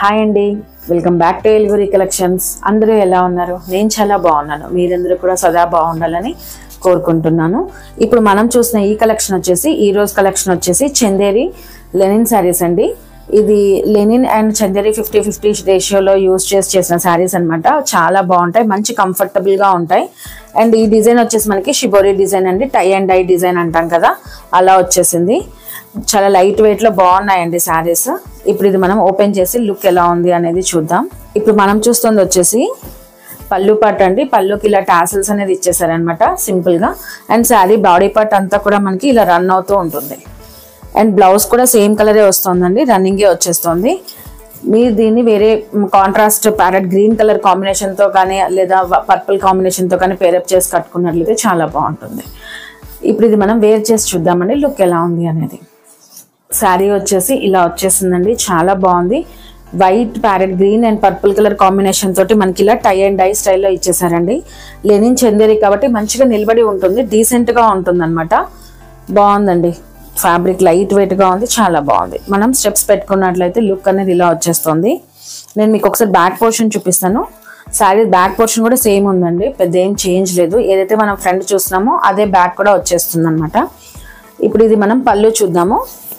hi అండి welcome back to ఎల్గురి collections అందరూ ఎలా ఉన్నారు నేను చాలా బాగున్నాను మీరందరూ కూడా సదా బాగుండాలని కోరుకుంటున్నాను ఇప్పుడు మనం చూసిన ఈ కలెక్షన్ వచ్చేసి ఈ రోజు కలెక్షన్ వచ్చేసి చందేరి లెనిన్ శారీస్ అండి ఇది linen and Chanderi fifty fifty రేషియోలో యూస్ చేసి చేసిన శారీస్ అన్నమాట చాలా బాగుంటాయి మంచి కంఫర్టబుల్గా ఉంటాయి అండ్ ఈ డిజైన్ వచ్చేసి మనకి షిబోరి డిజైన్ అండి టై అండ్ డై డిజైన్ అంటాం కదా అలా వచ్చేసింది చాలా లైట్ వెయిట్ లో బాగున్నాయండి శారీస్ ఇప్పుడు ఇది మనం ఓపెన్ చేసి లుక్ ఎలా ఉంది అనేది చూద్దాం ఇప్పుడు మనం చూస్తుంది వచ్చేసి పళ్ళు పార్ట్ అండి పళ్ళుకి ఇలా టాసిల్స్ అనేది ఇచ్చేసారనమాట సింపుల్ గా అండ్ శారీ బాడీ పార్ట్ అంతా కూడా మనకి ఇలా రన్ అవుతూ ఉంటుంది అండ్ బ్లౌజ్ కూడా సేమ్ కలరే వస్తుందండి రన్నింగే వచ్చేస్తుంది మీరు దీన్ని వేరే కాంట్రాస్ట్ ప్యారెట్ గ్రీన్ కలర్ కాంబినేషన్తో కానీ లేదా పర్పుల్ కాంబినేషన్తో కానీ పేరప్ చేసి కట్టుకున్నట్లయితే చాలా బాగుంటుంది ఇప్పుడు ఇది మనం వేర్ చేసి చూద్దామండి లుక్ ఎలా ఉంది అనేది శారీ వచ్చేసి ఇలా వచ్చేసిందండి చాలా బాగుంది white parrot green and purple colour combination తోటి మనకి ఇలా టై అండ్ డై స్టైల్లో ఇచ్చేసారండి లెనిన్ చందేరి కాబట్టి మంచిగా నిలబడి ఉంటుంది డీసెంట్గా ఉంటుంది అనమాట బాగుందండి ఫ్యాబ్రిక్ లైట్ వెయిట్గా ఉంది చాలా బాగుంది మనం స్టెప్స్ పెట్టుకున్నట్లయితే లుక్ అనేది ఇలా వచ్చేస్తుంది నేను మీకు ఒకసారి బ్యాక్ పోర్షన్ చూపిస్తాను శారీ బ్యాక్ పోర్షన్ కూడా సేమ్ ఉందండి పెద్ద ఏం చేంజ్ లేదు ఏదైతే మనం ఫ్రంట్ చూస్తున్నామో అదే బ్యాక్ కూడా వచ్చేస్తుంది అనమాట ఇప్పుడు ఇది మనం పళ్ళు చూద్దాము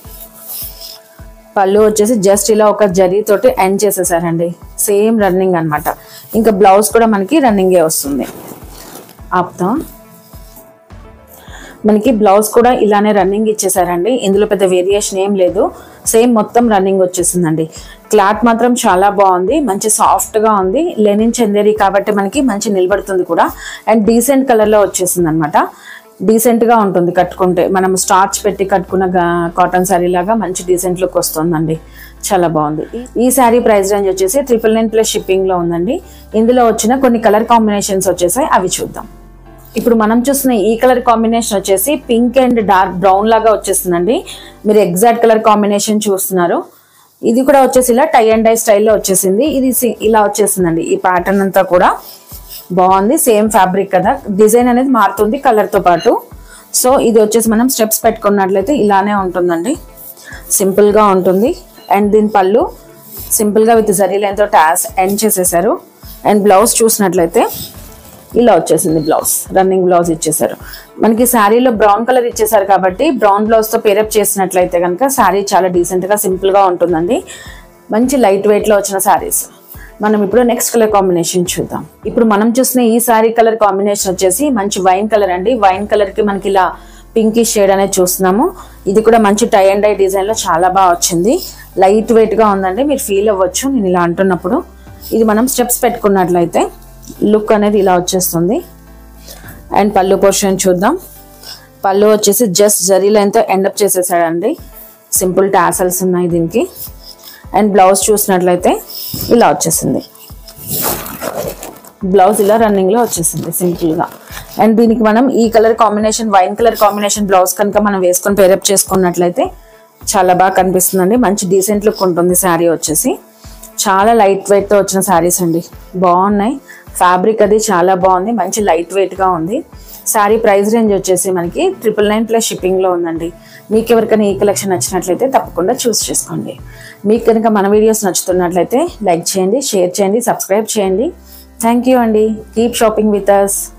పళ్ళు వచ్చేసి జస్ట్ ఇలా ఒక జరీ తోటి ఎండ్ చేసేసారండి సేమ్ రన్నింగ్ అన్నమాట ఇంకా బ్లౌజ్ కూడా మనకి రన్నింగే వస్తుంది ఆపుతాం మనకి బ్లౌజ్ కూడా ఇలానే రన్నింగ్ ఇచ్చేసారండి ఇందులో పెద్ద వేరియేషన్ ఏం లేదు సేమ్ మొత్తం రన్నింగ్ వచ్చేసిందండి క్లాత్ మాత్రం చాలా బాగుంది మంచి సాఫ్ట్గా ఉంది లెనిన్ చందేరి కాబట్టి మనకి మంచి నిలబడుతుంది కూడా అండ్ డీసెంట్ కలర్లో వచ్చేసింది అనమాట డీసెంట్గా ఉంటుంది కట్టుకుంటే మనం స్టార్చ్ పెట్టి కట్టుకున్న కాటన్ శారీ లాగా మంచి డీసెంట్ లుక్ వస్తుందండి చాలా బాగుంది ఈ శారీ ప్రైస్ రేంజ్ వచ్చేసి ట్రిపుల్ నైన్ ప్లస్ షిప్పింగ్లో ఉందండి ఇందులో వచ్చిన కొన్ని కలర్ కాంబినేషన్స్ వచ్చేసాయి అవి చూద్దాం ఇప్పుడు మనం చూసిన ఈ కలర్ కాంబినేషన్ వచ్చేసి పింక్ అండ్ డార్క్ బ్రౌన్ లాగా వచ్చేసిందండి మీరు ఎగ్జాక్ట్ కలర్ కాంబినేషన్ చూస్తున్నారు ఇది కూడా వచ్చేసి ఇలా టై అండ్ డై స్టైల్లో వచ్చేసింది ఇది సి- ఇలా వచ్చేసిందండి ఈ ప్యాటర్న్ అంతా కూడా బాగుంది సేమ్ ఫ్యాబ్రిక్ కదా డిజైన్ అనేది మారుతుంది కలర్తో పాటు సో ఇది వచ్చేసి మనం స్టెప్స్ పెట్టుకున్నట్లయితే ఇలానే ఉంటుందండి సింపుల్గా ఉంటుంది అండ్ దీని పళ్ళు సింపుల్గా విత్ జరీ లైన్తో టాస్ ఎండ్ చేసేసారు అండ్ బ్లౌజ్ చూసినట్లయితే ఇలా వచ్చేసింది బ్లౌజ్ రన్నింగ్ బ్లౌజ్ ఇచ్చేసారు మనకి శారీలో బ్రౌన్ కలర్ ఇచ్చేసారు కాబట్టి బ్రౌన్ బ్లౌజ్తో పేరప్ చేసినట్లయితే కనుక శారీ చాలా డీసెంట్గా సింపుల్గా ఉంటుందండి మంచి లైట్ వెయిట్లో వచ్చిన శారీస్ మనం ఇప్పుడు నెక్స్ట్ కలర్ కాంబినేషన్ చూద్దాం ఇప్పుడు మనం చూసిన ఈ శారీ కలర్ కాంబినేషన్ వచ్చేసి మంచి వైన్ కలర్ అండి వైన్ కలర్కి మనకి ఇలా పింకిష్ షేడ్ అనేది చూస్తున్నాము ఇది కూడా మంచి టై అండ్ డై డిజైన్లో చాలా బాగా వచ్చింది లైట్ వెయిట్గా ఉందండి మీరు ఫీల్ అవ్వచ్చు నేను ఇలా అంటున్నప్పుడు ఇది మనం స్టెప్స్ పెట్టుకున్నట్లయితే లుక్ అనేది ఇలా వచ్చేస్తుంది అండ్ పళ్ళు పోర్షన్ చూద్దాం పళ్ళు వచ్చేసి జస్ట్ జరీ లైన్తో ఎండప్ చేసేసాడండి సింపుల్ టాసల్స్ ఉన్నాయి దీనికి అండ్ బ్లౌజ్ చూసినట్లయితే ఇలా వచ్చేసింది బ్లౌజ్ ఇలా రన్నింగ్లో వచ్చేసింది సింపుల్గా అండ్ దీనికి మనం ఈ colour combination wine colour combination blouse కనుక మనం వేసుకొని పేరప్ చేసుకున్నట్లయితే చాలా బాగా కనిపిస్తుందండి మంచి డీసెంట్ లుక్ ఉంటుంది శారీ వచ్చేసి చాలా లైట్ వెయిట్తో వచ్చిన శారీస్ అండి బాగున్నాయి ఫ్యాబ్రిక్ అది చాలా బాగుంది మంచి లైట్ వెయిట్గా ఉంది శారీ ప్రైస్ రేంజ్ వచ్చేసి మనకి ట్రిపుల్ నైన్ ప్లస్ షిప్పింగ్లో ఉందండి మీకు ఎవరికైనా ఈ కలెక్షన్ నచ్చినట్లయితే తప్పకుండా చూస్ చేసుకోండి మీకు కనుక మన వీడియోస్ నచ్చుతున్నట్లయితే లైక్ చేయండి షేర్ చేయండి సబ్స్క్రైబ్ చేయండి థ్యాంక్ యూ అండి కీప్ షాపింగ్ విత్ అస్